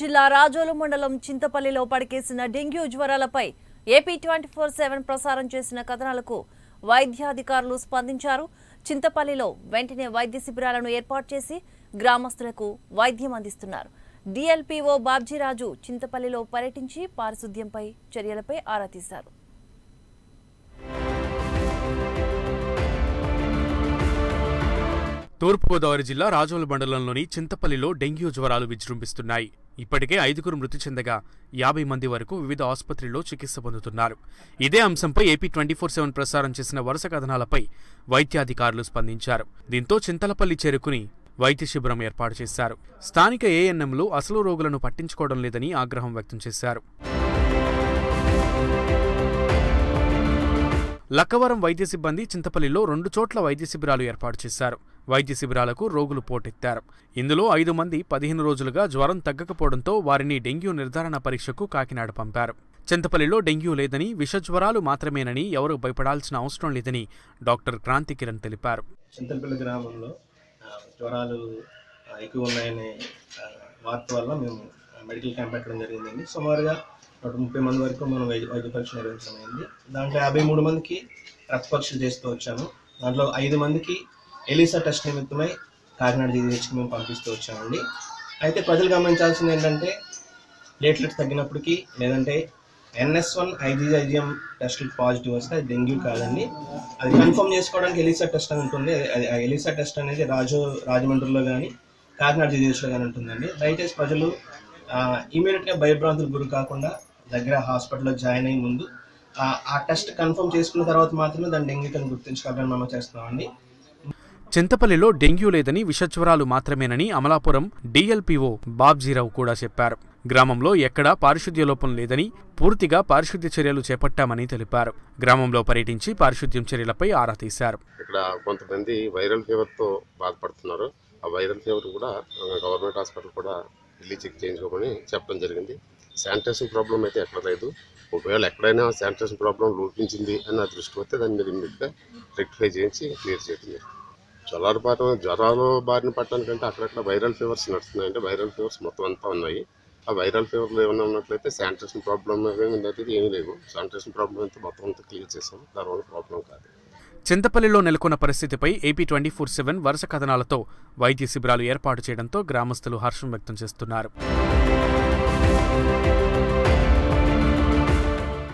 జిల్లా రాజోలు మండలం చింతపల్లిలో పడికేసిన డెంగ్యూ జ్వరాలపై ఏపీ ట్వంటీ ఫోర్ సెవెన్ ప్రసారం చేసిన కథనాలకు వైద్యాధికారులు స్పందించారు చింతపల్లిలో వెంటనే వైద్య శిబిరాలను ఏర్పాటు చేసి గ్రామస్తులకు వైద్యం అందిస్తున్నారు డిఎల్పీఓ బాబ్జీరాజు చింతపల్లిలో పర్యటించి పారిశుద్ధ్యంపై చర్యలపై ఆరా తీశారు తూర్పుగోదావరి జిల్లా రాజోలు మండలంలోని చింతపల్లిలో డెంగ్యూ జ్వరాలు విజృంభిస్తున్నాయి ఇప్పటికే ఐదుగురు మృతి చెందగా యాభై మంది వరకు వివిధ ఆసుపత్రుల్లో చికిత్స పొందుతున్నారు ఇదే అంశంపై ఏపీ ట్వంటీ ఫోర్ సెవెన్ ప్రసారం చేసిన వరుస కథనాలపై వైద్యాధికారులు స్పందించారు దీంతో చింతలపల్లి చేరుకుని వైద్య శిబిరం ఏర్పాటు చేశారు స్థానిక ఏఎన్ఎంలు అసలు రోగులను పట్టించుకోవడం లేదని ఆగ్రహం వ్యక్తం చేశారు లక్కవరం వైద్య సిబ్బంది చింతపల్లిలో రెండు చోట్ల వైద్య శిబిరాలు ఏర్పాటు చేశారు వైద్య శిబిరాలకు రోగులు పోటెత్తారు ఇందులో ఐదు మంది పదిహేను రోజులుగా జ్వరం తగ్గకపోవడంతో వారిని డెంగ్యూ నిర్ధారణ పరీక్షకు కాకినాడ పంపారు చింతపల్లిలో డెంగ్యూ లేదని విషజ్వరాలు మాత్రమేనని ఎవరూ భయపడాల్సిన అవసరం లేదని డాక్టర్ క్రాంతి కిరణ్ తెలిపారు చింతలపల్లి గ్రామంలో ఆ, జ్వరాలు ఆ, ఎక్కువ ఉన్నాయనే ఆ, వార్త వల్ల మేము ఆ, మెడికల్ క్యాంప్ పెట్టడం జరిగిందండి సుమారుగా నూట ముప్పై మంది వరకు మనం వైద్య వైద్య పరీక్ష నిర్వహించడం అయింది దాంట్లో యాభై మూడు మందికి రక్త పరీక్షలు చేస్తూ వచ్చాము దాంట్లో ఐదు మందికి ఎలిసా టెస్ట్ నిమిత్తమై కాకినాడ జీజీహెచ్కి మేము పంపిస్తూ వచ్చామండి అయితే ప్రజలు గమనించాల్సింది ఏంటంటే ప్లేట్లెట్స్ తగ్గినప్పటికీ లేదంటే NS one IgG IgM test positive వస్తే అది డెంగ్యూ కాదండి అది కన్ఫర్మ్ చేసుకోవడానికి ఎలిసా టెస్ట్ అని ఉంటుంది అది ఆ ఎలిసా టెస్ట్ అనేది రాజు రాజమండ్రిలో కానీ కాకినాడ జిల్లాలో కానీ ఉంటుందండి దయచేసి ప్రజలు ఇమీడియట్గా భయభ్రాంతులకు గురి కాకుండా దగ్గర హాస్పిటల్లో జాయిన్ అయ్యే ముందు ఆ, ఆ టెస్ట్ కన్ఫర్మ్ చేసుకున్న తర్వాత మాత్రమే దాని డెంగ్యూ కింద గుర్తించగలరని మనం చేస్తున్నామండి చింతపల్లిలో డెంగ్యూ లేదని విషజ్వరాలు మాత్రమేనని అమలాపురం డీఎల్పీఓ బాబ్జీరావు కూడా చెప్పారు గ్రామంలో ఎక్కడా పారిశుద్ధ్య లోపం లేదని పూర్తిగా పారిశుద్ధ్య చర్యలు చేపట్టామని తెలిపారు గ్రామంలో పర్యటించి పారిశుద్ధ్యం చర్యలపై ఆరా తీశారు ఇక్కడ కొంతమంది వైరల్ ఫీవర్తో బాధపడుతున్నారు ఆ వైరల్ ఫీవర్ కూడా ఆ, గవర్నమెంట్ హాస్పిటల్ కూడా వెళ్ళి చెక్ చేయించుకోమని చెప్పడం జరిగింది శానిటేషన్ ప్రాబ్లం అయితే ఎక్కడ లేదు ఒకవేళ ఎక్కడైనా శానిటేషన్ ప్రాబ్లం లోపించింది అని నా దృష్టికి వస్తే దాన్ని మీరు ఇమ్మీడియట్గా రెక్టిఫై చేయించి క్లియర్ చేయడం జ్వరాలు పాటం జ్వరాలు బారిన పట్టడానికంటే అక్కడక్కడ వైరల్ ఫీవర్స్ నడుస్తున్నాయి అంటే వైరల్ ఫీవర్స్ మొత్తం అంతా ఉన్నాయి ఆ వైరల్ ఫీవర్లు ఏమైనా ఉన్నట్లయితే శానిటేషన్ ప్రాబ్లం అనేది ఏమీ లేవు శానిటేషన్ ప్రాబ్లం అంతా మొత్తం అంతా క్లియర్ చేసాం దానివల్ల ప్రాబ్లం కాదు చింతపల్లిలో నెలకొన్న పరిస్థితిపై ఏపీ ట్వంటీ ఫోర్ సెవెన్ వరుస కథనాలతో వైద్య శిబిరాలు ఏర్పాటు చేయడంతో గ్రామస్తులు హర్షం వ్యక్తం చేస్తున్నారు